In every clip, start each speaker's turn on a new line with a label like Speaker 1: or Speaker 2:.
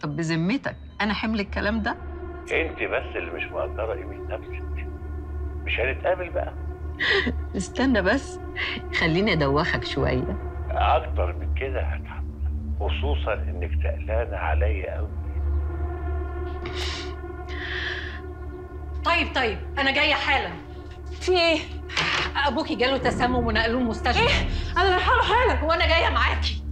Speaker 1: طب بذمتك انا حمل الكلام ده
Speaker 2: انت بس اللي مش مقدره قيمه نفسك مش هنتقابل بقى
Speaker 1: استنى بس خليني ادوخك شويه
Speaker 2: اكتر من كده هتعب خصوصا انك تقلانه عليا قوي
Speaker 3: طيب طيب انا جايه حالا
Speaker 4: في ايه؟
Speaker 3: ابوكي جاله تسمم ونقلوه المستشفى
Speaker 4: ايه؟ انا رايحه له حالا
Speaker 3: وانا جايه معاكي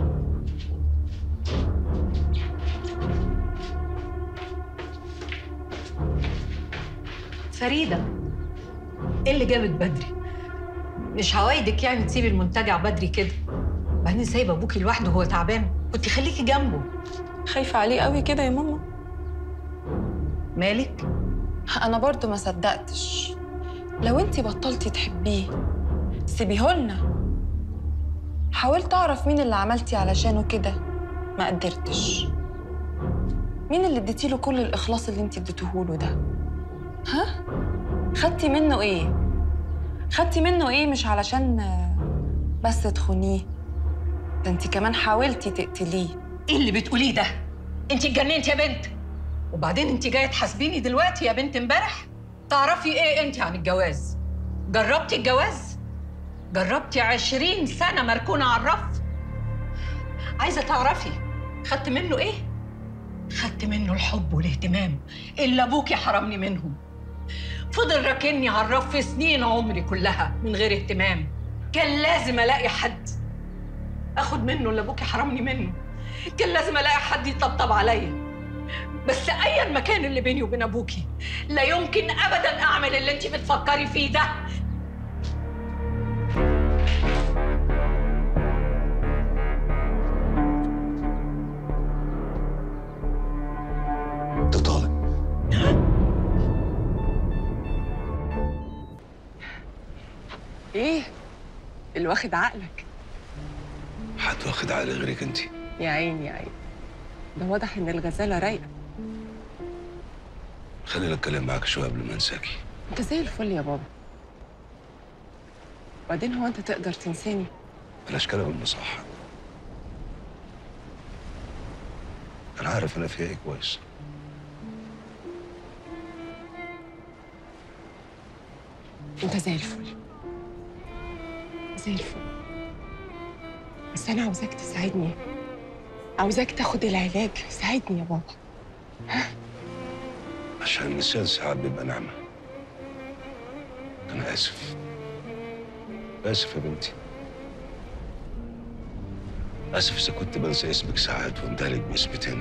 Speaker 3: فريده ايه اللي جابك بدري مش هوايدك يعني تسيبي المنتجع بدري كده بعدين سايبه ابوكي لوحده وهو تعبان كنت خليكي جنبه
Speaker 4: خايفه عليه قوي كده يا ماما
Speaker 3: مالك
Speaker 4: انا برضو ما صدقتش لو انتي بطلتي تحبيه سيبيهولنا حاولت اعرف مين اللي عملتي علشانه كده ما قدرتش مين اللي اديتي له كل الاخلاص اللي انتي اديتهوله ده ها خدتي منه ايه خدتي منه ايه مش علشان آه، بس تخونيه ده انتي كمان حاولتي تقتليه
Speaker 3: ايه اللي بتقوليه ده انت اتجننتي يا بنت وبعدين انت جايه تحاسبيني دلوقتي يا بنت امبارح تعرفي ايه انت عن الجواز جربتي الجواز جربتي عشرين سنه مركونه على الرف عايزه تعرفي خدت منه ايه خدت منه الحب والاهتمام اللي ابوكي حرمني منهم فضل راكني على الرف سنين عمري كلها من غير اهتمام كان لازم الاقي حد اخد منه اللي ابوكي حرمني منه كان لازم الاقي حد يطبطب عليا بس ايا ما كان اللي بيني وبين ابوكي لا يمكن ابدا اعمل اللي انت بتفكري فيه ده
Speaker 5: انت طالق
Speaker 4: ايه اللي واخد عقلك
Speaker 5: حد واخد عقل غيرك انت
Speaker 4: يا عيني يا عيني ده واضح ان الغزاله رايقه
Speaker 5: خلينا اتكلم معاك شويه قبل ما انساكي
Speaker 4: انت زي الفل يا بابا وبعدين هو انت تقدر تنساني
Speaker 5: بلاش كلام المصح انا عارف انا فيها ايه كويس
Speaker 4: انت زي الفل زي الفل بس انا عاوزاك تساعدني عاوزاك تاخد العلاج ساعدني يا بابا
Speaker 5: عشان النسيان ساعات بيبقى نعمه انا اسف اسف يا بنتي اسف اذا كنت بنسى اسمك ساعات وامدالك باسم تاني